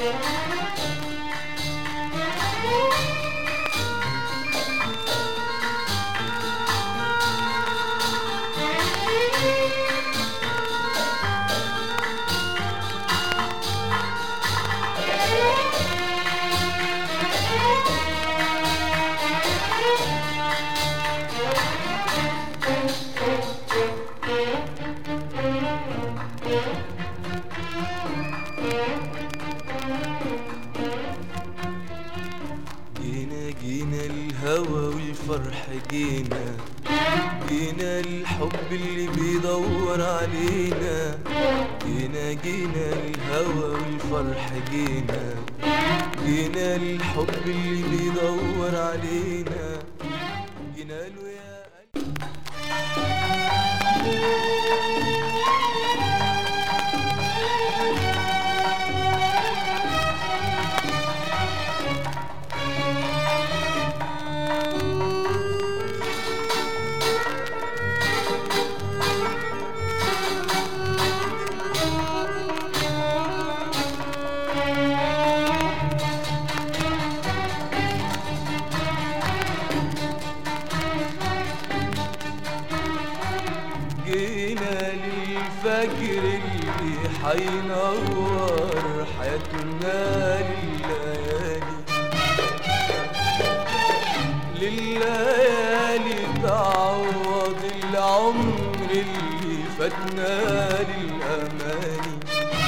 جينا جينا الهوى والفرح جينا جينا الحب اللي بيدور علينا جينا جينا الهوى والفرح جينا جينا الحب اللي بيدور علينا جينا له يا قلبي جينا للفجر اللي حينور حياتنا لليالي لليالي تعوض العمر اللي فاتنا للأماني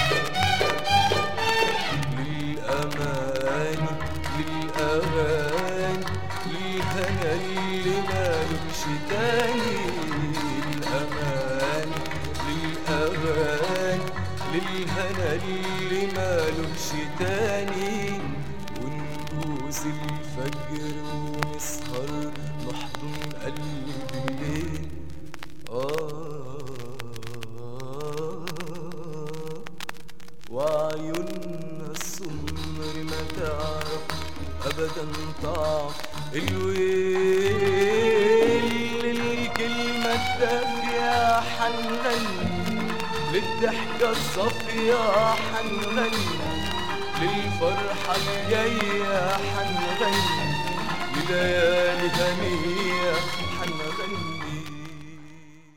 للأماني للأغاني للهنا اللي مالوش تاني للأماني للأغاني للهنا اللي مالوش تاني ونبوس الفجر ونسهر نحضن قلب الليل آه وعيوننا السمر ما تعرف ابدا طعم الويل الكلمة الدافية حنغني للضحكة الصافية حنغني للفرحة الجاية حنغني لليالي هنية